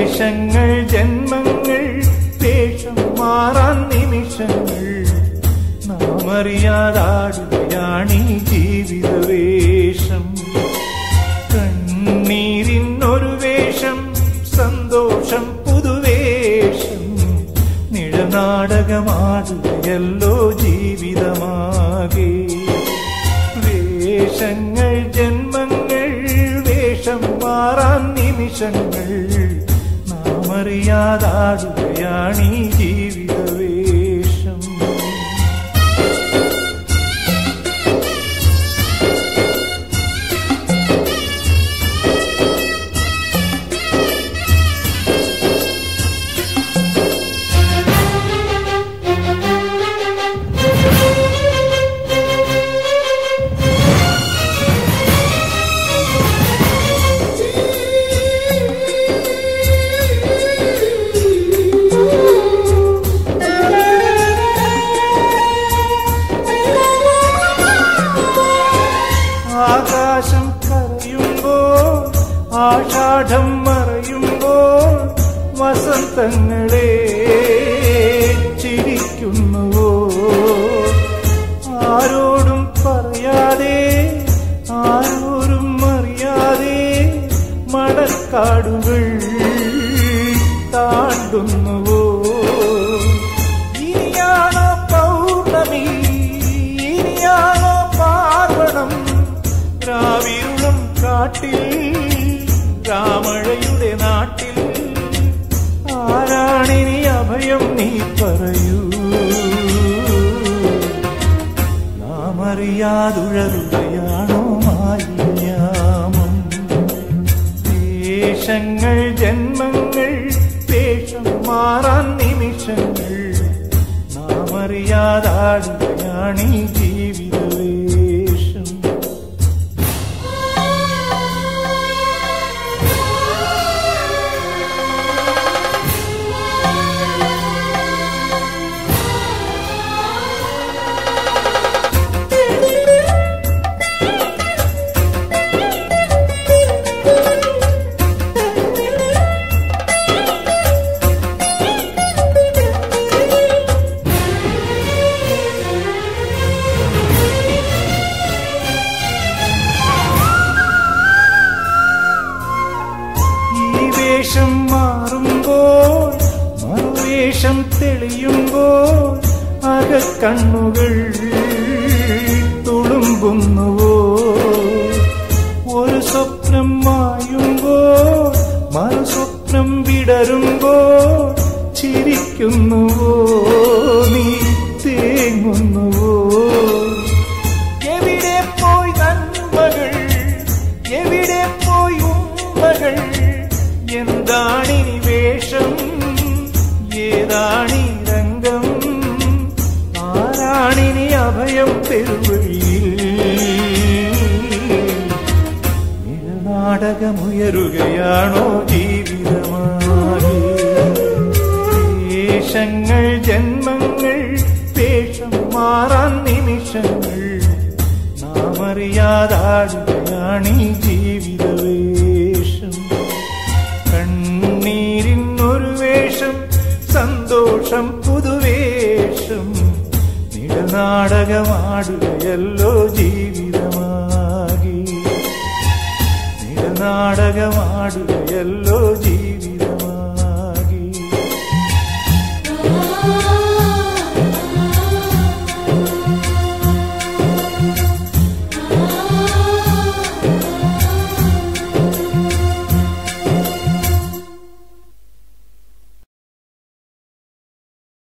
വേഷങ്ങൾ ജന്മങ്ങൾ വേഷം മാറാൻ നിമിഷങ്ങൾ നാം അറിയാതാടുകയാണീ ജീവിത വേഷം കണ്ണീരിനൊരു വേഷം സന്തോഷം പുതുവേഷം നിഴനാടകമാടുകയല്ലോ ജീവിതമാകെ വേഷങ്ങൾ ജന്മങ്ങൾ വേഷം മാറാൻ നിമിഷങ്ങൾ നാം അറിയാതാടുകയാണീ ജീവിത വേഷം ആകാശം കരയുമ്പോൾ ആഷാഢം മറയുമ്പോൾ വസന്തങ്ങളെ ചിരിക്കുന്നുവോ ആരോടും പറയാതെ ആരോരും അറിയാതെ മടക്കാടുകൾ താണ്ടുന്നുവോ ഇനിയാണോ പൗർണമി ഇനിയാണോ പാർവണം രാവിരുളും കാട്ടിൽ രാമഴയുടെ നാട്ടിൽ ആരാണിനി അഭയം നീ പറയൂ നാം അറിയാതുഴറുകയാണോ മാലിന്യാമം വേഷങ്ങൾ ജന്മങ്ങൾ വേഷം മാറാൻ നിമിഷങ്ങൾ നാം അറിയാതാടുകയാണീ ജീവിത വേഷം ഈ വേഷം മാറുമ്പോൾ മറുവേഷം തെളിയുമ്പോൾ അകക്കണ്ണുകൾ തുളുമ്പുന്നുവോ ഒരു സ്വപ്നം മായുമ്പോൾ മറുസ്വപ്നം വിടരുമ്പോൾ ചിരിക്കുന്നുവോ നീ തേങ്ങുന്നുവോ എവിടെ പോയി നന്മകൾ എവിടെ പോയി ഉമ്മകൾ എന്താണിനി വേഷം ഏതാണി രംഗം ആരാണിനി അഭയം പെരുവഴിയിൽ നാടകമുയരുകയാണോ ജീവിതമാകെ വേഷങ്ങൾ ജന്മങ്ങൾ വേഷം മാറാൻ നിമിഷങ്ങൾ നാം അറിയാതാടുകയാണീ ജീവിത വേഷം കണ്ണീരിനൊരു വേഷം സന്തോഷം പുതുവേഷം നിഴനാടകമാടുകയല്ലോ ജീവിതമാകി നിഴനാടകമാടുകയല്ലോ ജീവിതം